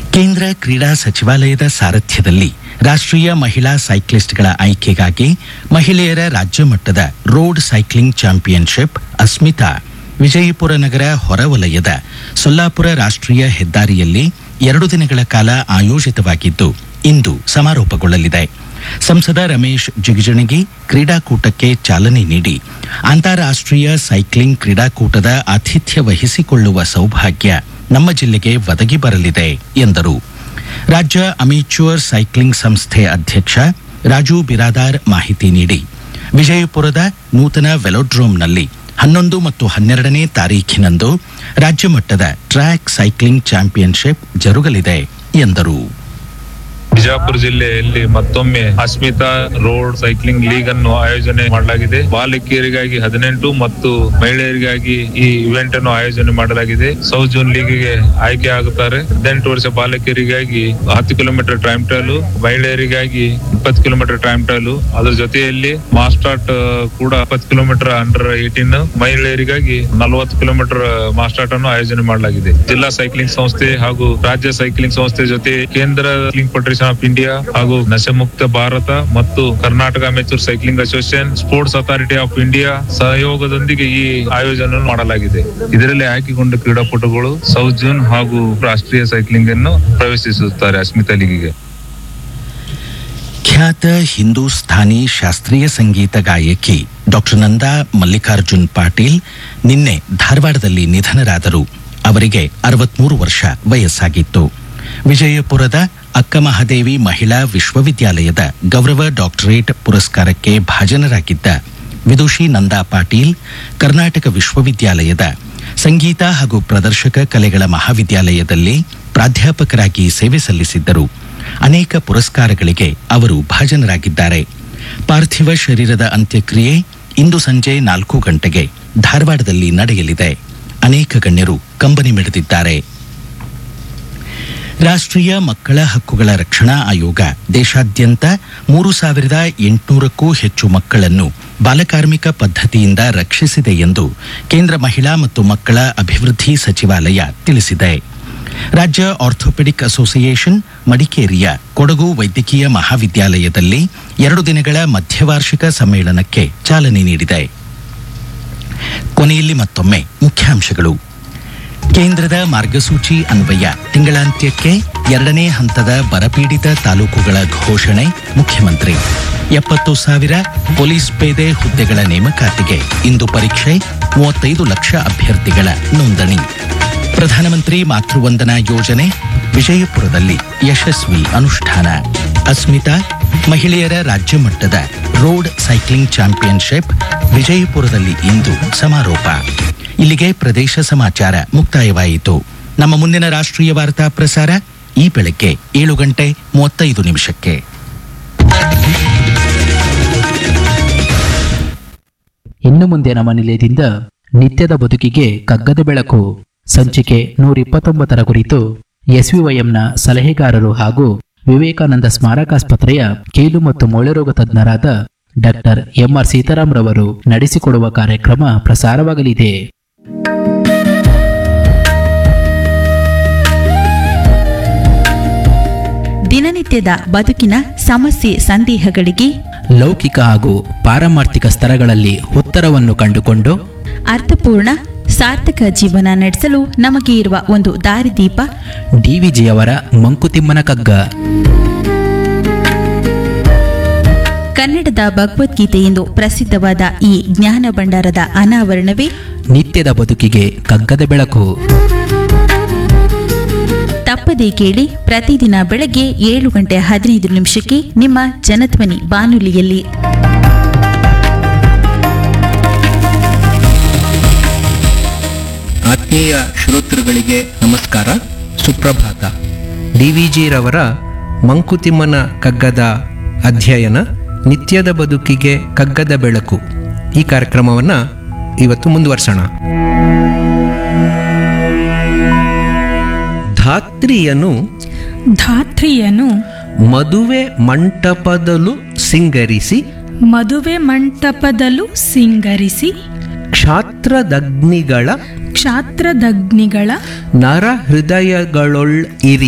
ಕೇಂದ್ರ ಕ್ರೀಡಾ ಸಚಿವಾಲಯದ ಸಾರಥ್ಯದಲ್ಲಿ ರಾಷ್ಟ್ರೀಯ ಮಹಿಳಾ ಸೈಕ್ಲಿಸ್ಟ್ಗಳ ಆಯ್ಕೆಗಾಗಿ ಮಹಿಳೆಯರ ರಾಜ್ಯ ಮಟ್ಟದ road cycling championship Asmita Vijayapura ನಗರ ಹೊರವಲಯದ ಸೊಲ್ಲಾಪುರ ರಾಷ್ಟ್ರೀಯ ಹೆದ್ದಾರಿಯಲ್ಲಿ ಎರಡು ದಿನಗಳ ಕಾಲ ಆಯೋಜಿತವಾಗಿದ್ದು ಇಂದು ಸಮಾರೋಪಗೊಳ್ಳಲಿದೆ ಸಂಸದ ರಮೇಶ್ ಜಿಗಜಿಣಗಿ ಕ್ರೀಡಾಕೂಟಕ್ಕೆ ಚಾಲನೆ ನೀಡಿ ಅಂತಾರಾಷ್ಟ್ರೀಯ ಸೈಕ್ಲಿಂಗ್ ಕ್ರೀಡಾಕೂಟದ ಆತಿಥ್ಯ ವಹಿಸಿಕೊಳ್ಳುವ ಸೌಭಾಗ್ಯ ನಮ್ಮ ಜಿಲ್ಲೆಗೆ ಒದಗಿ ಬರಲಿದೆ ಎಂದರು ರಾಜ್ಯ ಅಮೇಚ್ಯೂರ್ ಸೈಕ್ಲಿಂಗ್ ಸಂಸ್ಥೆ ಅಧ್ಯಕ್ಷ ರಾಜು ಬಿರಾದಾರ್ ಮಾಹಿತಿ ನೀಡಿ ವಿಜಯಪುರದ ನೂತನ ವೆಲೋಡ್ರೋಮ್ನಲ್ಲಿ ಹನ್ನೊಂದು ಮತ್ತು ಹನ್ನೆರಡನೇ ತಾರೀಖಿನಂದು ರಾಜ್ಯ ಮಟ್ಟದ ಟ್ರ್ಯಾಕ್ ಸೈಕ್ಲಿಂಗ್ ಚಾಂಪಿಯನ್ಶಿಪ್ ಜರುಗಲಿದೆ ಎಂದರು ಬಿಜಾಪುರ ಜಿಲ್ಲೆಯಲ್ಲಿ ಮತ್ತೊಮ್ಮೆ ಅಸ್ಮಿತಾ ರೋಡ್ ಸೈಕ್ಲಿಂಗ್ ಲೀಗ್ ಅನ್ನು ಆಯೋಜನೆ ಮಾಡಲಾಗಿದೆ ಬಾಲಕಿಯರಿಗಾಗಿ ಹದಿನೆಂಟು ಮತ್ತು ಮಹಿಳೆಯರಿಗಾಗಿ ಈ ಇವೆಂಟ್ ಅನ್ನು ಆಯೋಜನೆ ಮಾಡಲಾಗಿದೆ ಸೌತ್ ಜೂನ್ ಲೀಗ್ಗೆ ಆಯ್ಕೆ ಆಗುತ್ತಾರೆ ಹದಿನೆಂಟು ವರ್ಷ ಬಾಲಕಿಯರಿಗಾಗಿ ಹತ್ತು ಕಿಲೋಮೀಟರ್ ಟೈಮ್ ಟ್ರಯಲ್ ಮಹಿಳೆಯರಿಗಾಗಿ ಇಪ್ಪತ್ತು ಕಿಲೋಮೀಟರ್ ಟೈಮ್ ಟ್ರಯಲ್ ಅದ್ರ ಜೊತೆಯಲ್ಲಿ ಮಾಸ್ಟಾಟ್ ಕೂಡ ಇಪ್ಪತ್ತು ಕಿಲೋಮೀಟರ್ ಅಂಡರ್ ಏಟೀನ್ ಮಹಿಳೆಯರಿಗಾಗಿ ನಲವತ್ತು ಕಿಲೋಮೀಟರ್ ಮಾಸ್ಟಾಟ್ ಅನ್ನು ಆಯೋಜನೆ ಮಾಡಲಾಗಿದೆ ಜಿಲ್ಲಾ ಸೈಕ್ಲಿಂಗ್ ಸಂಸ್ಥೆ ಹಾಗೂ ರಾಜ್ಯ ಸೈಕ್ಲಿಂಗ್ ಸಂಸ್ಥೆ ಜೊತೆ ಕೇಂದ್ರ ಸೈಕ್ಲಿಂಗ್ ಫೆಡರೇಷನ್ ಆಫ್ ಇಂಡಿಯಾ ಹಾಗೂ ನಶಮುಕ್ತ ಭಾರತ ಮತ್ತು Karnataka amateur cycling association sports authority of India ಸಹಯೋಗದೊಂದಿಗೆ ಈ ಆಯೋಜನೆ ಮಾಡಲಾಗಿದೆ ಇದರಲ್ಲಿ ಆಯ್ಕೆಗೊಂಡ ಕ್ರೀಡಾಪಟುಗಳು ಸೌತ್ ಜೂನ್ ಹಾಗೂ ರಾಷ್ಟ್ರೀಯ ಸೈಕ್ಲಿಂಗ್ ಅನ್ನು ಪ್ರವೇಶಿಸುತ್ತಾರೆ ಅಸ್ಮಿತಾ ಲೀಗಿಗೆ ಖ್ಯಾತ ಹಿಂದೂಸ್ಥಾನಿ ಶಾಸ್ತ್ರೀಯ ಸಂಗೀತ ಗಾಯಕಿ ಡಾಕ್ಟರ್ ನಂದಾ ಮಲ್ಲಿಕಾರ್ಜುನ್ ಪಾಟೀಲ್ ನಿನ್ನೆ ಧಾರವಾಡದಲ್ಲಿ ನಿಧನರಾದರು ಅವರಿಗೆ ಅರವತ್ಮೂರು ವರ್ಷ ವಯಸ್ಸಾಗಿತ್ತು ವಿಜಯಪುರದ ಅಕ್ಕಮಹಾದೇವಿ ಮಹಿಳಾ ವಿಶ್ವವಿದ್ಯಾಲಯದ ಗೌರವ ಡಾಕ್ಟರೇಟ್ ಪುರಸ್ಕಾರಕ್ಕೆ ಭಾಜನರಾಗಿದ್ದ ವಿದುಷಿ ನಂದಾ ಪಾಟೀಲ್ ಕರ್ನಾಟಕ ವಿಶ್ವವಿದ್ಯಾಲಯದ ಸಂಗೀತ ಹಾಗೂ ಪ್ರದರ್ಶಕ ಕಲೆಗಳ ಮಹಾವಿದ್ಯಾಲಯದಲ್ಲಿ ಪ್ರಾಧ್ಯಾಪಕರಾಗಿ ಸೇವೆ ಸಲ್ಲಿಸಿದ್ದರು ಅನೇಕ ಪುರಸ್ಕಾರಗಳಿಗೆ ಅವರು ಭಾಜನರಾಗಿದ್ದಾರೆ ಪಾರ್ಥಿವ ಶರೀರದ ಅಂತ್ಯಕ್ರಿಯೆ ಇಂದು ಸಂಜೆ ನಾಲ್ಕು ಗಂಟೆಗೆ ಧಾರವಾಡದಲ್ಲಿ ನಡೆಯಲಿದೆ ಅನೇಕ ಗಣ್ಯರು ಕಂಬನಿ ಮಿಡಿದಿದ್ದಾರೆ ರಾಷ್ಟ್ರೀಯ ಮಕ್ಕಳ ಹಕ್ಕುಗಳ ರಕ್ಷಣಾ ಆಯೋಗ ದೇಶಾದ್ಯಂತ ಮೂರು ಸಾವಿರದ ಎಂಟುನೂರಕ್ಕೂ ಹೆಚ್ಚು ಮಕ್ಕಳನ್ನು ಬಾಲಕಾರ್ಮಿಕ ಪದ್ಧತಿಯಿಂದ ರಕ್ಷಿಸಿದೆ ಎಂದು ಕೇಂದ್ರ ಮಹಿಳಾ ಮತ್ತು ಮಕ್ಕಳ ಅಭಿವೃದ್ಧಿ ಸಚಿವಾಲಯ ತಿಳಿಸಿದೆ ರಾಜ್ಯ ಆರ್ಥೋಪೆಡಿಕ್ ಅಸೋಸಿಯೇಷನ್ ಮಡಿಕೇರಿಯ ಕೊಡಗು ವೈದ್ಯಕೀಯ ಮಹಾವಿದ್ಯಾಲಯದಲ್ಲಿ ಎರಡು ದಿನಗಳ ಮಧ್ಯವಾರ್ಷಿಕ ಸಮ್ಮೇಳನಕ್ಕೆ ಚಾಲನೆ ನೀಡಿದೆ ಕೊನೆಯಲ್ಲಿ ಮತ್ತೊಮ್ಮೆ ಮುಖ್ಯಾಂಶಗಳು ಕೇಂದ್ರದ ಮಾರ್ಗಸೂಚಿ ಅನ್ವಯ ತಿಂಗಳಾಂತ್ಯಕ್ಕೆ ಎರಡನೇ ಹಂತದ ಬರಪೀಡಿತ ತಾಲೂಕುಗಳ ಘೋಷಣೆ ಮುಖ್ಯಮಂತ್ರಿ ಎಪ್ಪತ್ತು ಸಾವಿರ ಪೊಲೀಸ್ ಪೇದೆ ಹುದ್ದೆಗಳ ನೇಮಕಾತಿಗೆ ಇಂದು ಪರೀಕ್ಷೆ ಮೂವತ್ತೈದು ಲಕ್ಷ ಅಭ್ಯರ್ಥಿಗಳ ನೋಂದಣಿ ಪ್ರಧಾನಮಂತ್ರಿ ಮಾತೃವಂದನಾ ಯೋಜನೆ ವಿಜಯಪುರದಲ್ಲಿ ಯಶಸ್ವಿ ಅನುಷ್ಠಾನ ಅಸ್ಮಿತಾ ಮಹಿಳೆಯರ ರಾಜ್ಯ ಮಟ್ಟದ ರೋಡ್ ಸೈಕ್ಲಿಂಗ್ ಚಾಂಪಿಯನ್ಶಿಪ್ ವಿಜಯಪುರದಲ್ಲಿ ಇಂದು ಸಮಾರೋಪ ಇಲ್ಲಿಗೆ ಪ್ರದೇಶ ಸಮಾಚಾರ ಮುಕ್ತಾಯವಾಯಿತು ನಮ್ಮ ಮುಂದಿನ ರಾಷ್ಟ್ರೀಯ ವಾರ್ತಾ ಪ್ರಸಾರ ಈ ಬೆಳಗ್ಗೆ ಏಳು ಗಂಟೆ ಮೂವತ್ತೈದು ನಿಮಿಷಕ್ಕೆ ಇನ್ನು ಮುಂದೆ ನಮ್ಮ ನಿಲಯದಿಂದ ನಿತ್ಯದ ಬದುಕಿಗೆ ಕಗ್ಗದ ಬೆಳಕು ಸಂಚಿಕೆ ನೂರ ಇಪ್ಪತ್ತೊಂಬತ್ತರ ಕುರಿತು ಎಸ್ವಿವೈಎಂನ ಸಲಹೆಗಾರರು ಹಾಗೂ ವಿವೇಕಾನಂದ ಸ್ಮಾರಕಾಸ್ಪತ್ರೆಯ ಕೀಲು ಮತ್ತು ಮೊಳೆರೋಗ ತಜ್ಞರಾದ ಡಾಕ್ಟರ್ ಎಂಆರ್ ಸೀತಾರಾಮ್ ರವರು ನಡೆಸಿಕೊಡುವ ಕಾರ್ಯಕ್ರಮ ಪ್ರಸಾರವಾಗಲಿದೆ ದಿನನಿತ್ಯದ ಬದುಕಿನ ಸಮಸ್ಯೆ ಸಂದೇಹಗಳಿಗೆ ಲೌಕಿಕ ಹಾಗೂ ಪಾರಮಾರ್ಥಿಕ ಸ್ತರಗಳಲ್ಲಿ ಉತ್ತರವನ್ನು ಕಂಡುಕೊಂಡು ಅರ್ಥಪೂರ್ಣ ಸಾರ್ಥಕ ಜೀವನ ನಡೆಸಲು ನಮಗೆ ಇರುವ ಒಂದು ದಾರಿದೀಪ ಡಿವಿಜಿಯವರ ಮಂಕುತಿಮ್ಮನ ಕಗ್ಗ ಕನ್ನಡದ ಭಗವದ್ಗೀತೆ ಎಂದು ಪ್ರಸಿದ್ಧವಾದ ಈ ಜ್ಞಾನ ಭಂಡಾರದ ಅನಾವರಣವೇ ನಿತ್ಯದ ಬದುಕಿಗೆ ಕಗ್ಗದ ಬೆಳಕು ತಪ್ಪದೇ ಕೇಳಿ ಪ್ರತಿದಿನ ಬೆಳಗ್ಗೆ ಏಳು ಗಂಟೆ ಹದಿನೈದು ನಿಮಿಷಕ್ಕೆ ನಿಮ್ಮ ಜನಧ್ವನಿ ಬಾನುಲಿಯಲ್ಲಿ ಆತ್ಮೀಯ ಶ್ರೋತೃಗಳಿಗೆ ನಮಸ್ಕಾರ ಸುಪ್ರಭಾತ ಡಿವಿಜಿರವರ ಮಂಕುತಿಮ್ಮನ ಕಗ್ಗದ ಅಧ್ಯಯನ ನಿತ್ಯದ ಬದುಕಿಗೆ ಕಗ್ಗದ ಬೆಳಕು ಈ ಕಾರ್ಯಕ್ರಮವನ್ನು ಇವತ್ತು ಮುಂದುವರ್ಸೋಣ ಧಾತ್ರಿಯನು ಧಾತ್ರಿಯನು ಮದುವೆ ಮಂಟಪದಲು ಸಿಂಗರಿಸಿ ಮದುವೆ ಮಂಟಪದಲ್ಲೂ ಸಿಂಗರಿಸಿ ಕ್ಷಾತ್ರದಗ್ನಿಗಳ ಕ್ಷಾತ್ರದಗ್ನಿಗಳ ನರ ಹೃದಯಗಳೊಳ್ ಇರಿ